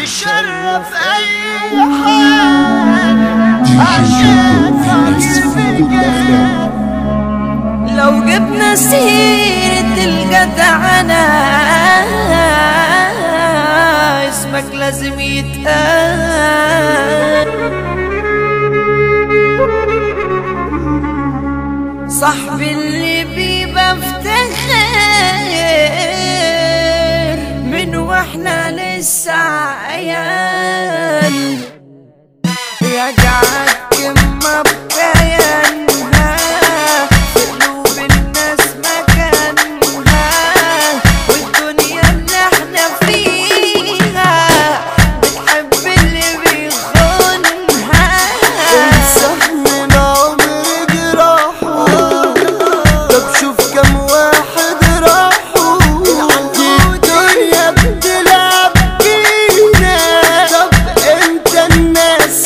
تشرف اي حال عشان فاكر بالجنان لو جبنا سيرة الجدعنة اسمك لازم يتقال صاحبي اللي بيبقى افتخر من واحنا لسه عيال رجعت كلمة بكيانها في قلوب الناس مكانها والدنيا اللي احنا فيها بتحب اللي بيخونها من عمري جراحه طب شوف كم واحد راحوا الدنيا بتلعب بينا طب انت الناس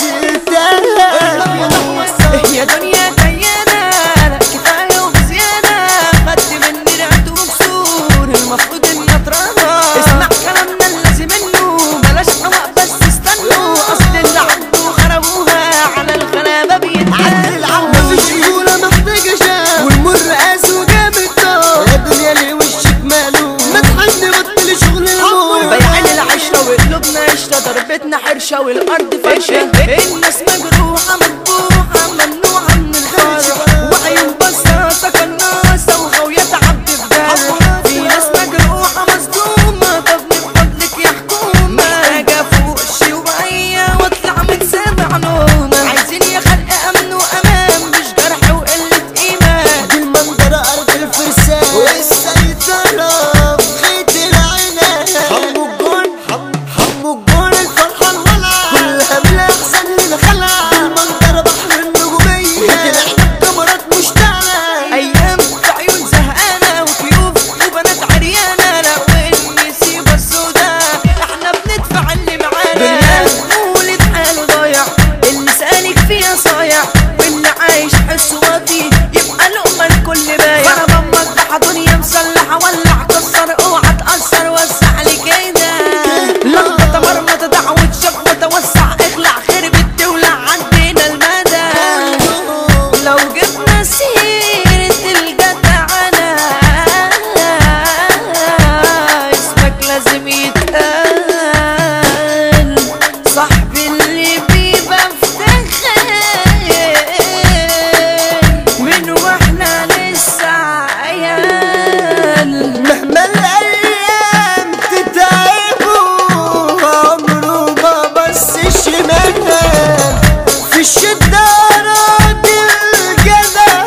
تهب يا دنيا كيانة لا كفاية وبزيادة خدت مني رعد وكسور المفروض اني اتراها اسمع كلامنا اللازم منه بلاش حواق بس استنوا اصل اللي عنده خربوها على الغلابة بيتقال مفيش رجولة محتاجة شاب والمر قاس وجامد طار يا دنيا ليه وشك ماله ما تحن بطل شغل الموت بيعين العشرة وقلوبنا عشرة ضربتنا حرشة والأرض فرشة الناس مجروحة مذبوحة ممنوعة من الفرح وعيون بساطة كناسة وغاوية عبد في جرح في ناس مجروحة مصدومة طب من فضلك يا حكومة محتاجة فوق شوية واطلع من سابع نومة عايزين يا خلق أمن وأمان مش جرح وقلة إيمان دي المنظرة أرض الفرسان والسيطرة في خيط العنان حمو الجون حمو الجون الفرحة الولع كلها بالأحسن اللي خلع المنظرة بحر النجومية العنب كاميرات مشتعلة ايام في عيون زهقانه وكيوف وبنات عريانه لا والنسيبه السوداء احنا بندفع اللي معانا دنيا مولد حاله ضايع اللي سالك فيها صايع واللي عايش حس واطي يبقى لقمه الكل بايع خرب مذبحه دنيا مسلحه ولع كسر اوعى تاثر وسع لي كده لخبطه مرمطه دعوه شخبطه توسع اخلع خربت تولع عدينا المدى لو جبنا سيرة الجدعنة اسمك لازم يتقال صاحبي اللي بيبقى افتخر من واحنا لسه عيال مهما الأيام تتعبوا عمره ما بص شمال في الشدة راضي الجدع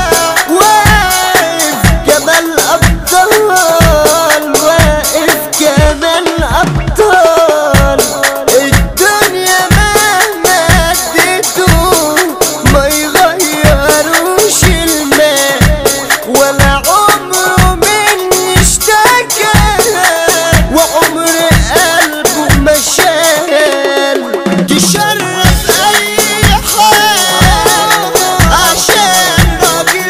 واقف جمال أبطال واقف جمال أبطال الدنيا مهما اديته ما يغيروش الماء ولا عمره مني اشتكى وعمر قلبه ما شال تشرف اي حال عشان راجل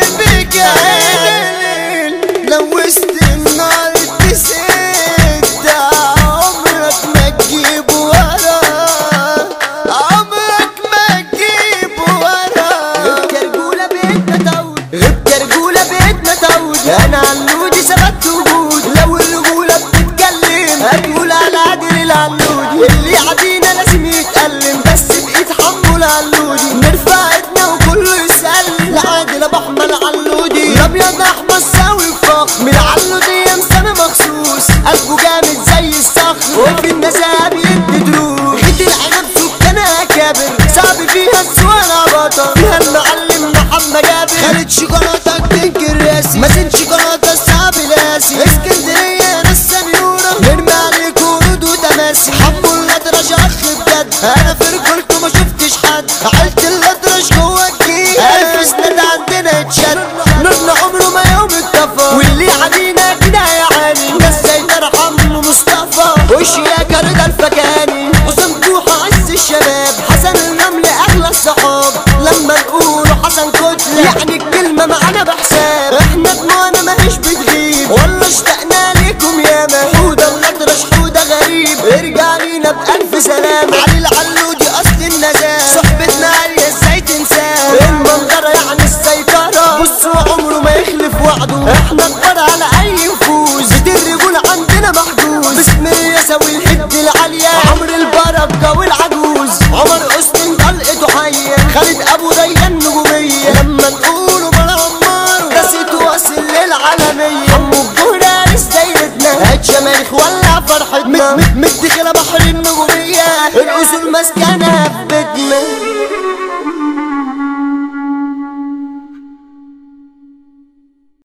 بجال لو وسط النار تسد عمرك ما تجيب وراه عمرك ما تجيب وراه كرجولة بيتنا تعود غيب كرجولة بيتنا تعود انا علودي ثبت وجود لو الرجولة بتتكلم هتقول على عادل العلودي اللي عادينا لازم يتألم بس بإيد حمو العلودي نرفع ايدنا وكله يسأل لعادل ابو احمد علودي الابيض احمر ساوي فخر من العلودي مسامي مخصوص قلبه جامد زي الصخر وفي النزاهة بيدي دروس خد العنب سكانها كابر صعب فيها السوالة بطل فيها المعلم محمد جابر خالد شوكولاتة تنكر راسي مازن شوكولاتة الصعب لاسي اسكندرية ناس سنيورة نرمي عليك ورود وتماسي حبوا الأدرج أخ بجد أنا في رجولته ما شفتش حد عيلة الأدرج جوه الجيل ألف سند عندنا اتشد نورنا عمره ما يوم اتطفى واللي علينا كده يعاني ناس زي ترحم مصطفى وش يا كرد الفكاني وسمتوحة عز الشباب حسن النمل أغلى الصحاب لما نقولوا حسن كتلة يعني الكلمة معانا بحساب احنا دموعنا ماهيش بتغيب والله اشتقنا ليكم ياما حودة الأطرش حودة غريب ارجع لينا بألف سلامة علي العلودي أصل النزاهة صحبتنا عالية ازاي تنساه المنظرة يعني السيطرة بصوا عمره ما يخلف وعده احنا كبار على أي نفوذ بيت الرجولة عندنا محجوز باسم الرياسة والحد العالية عمر البركة والعجوز عمر حسني طلقته حية خالد أبو ريان نجومية لما نقوله بلا عمار ده صيته واصل للعالمية حمو الجهرة دايرتنا هات شماريخ ولع فرحتنا مد مد كده بحر النجومية الأصول مسكنة في بيتنا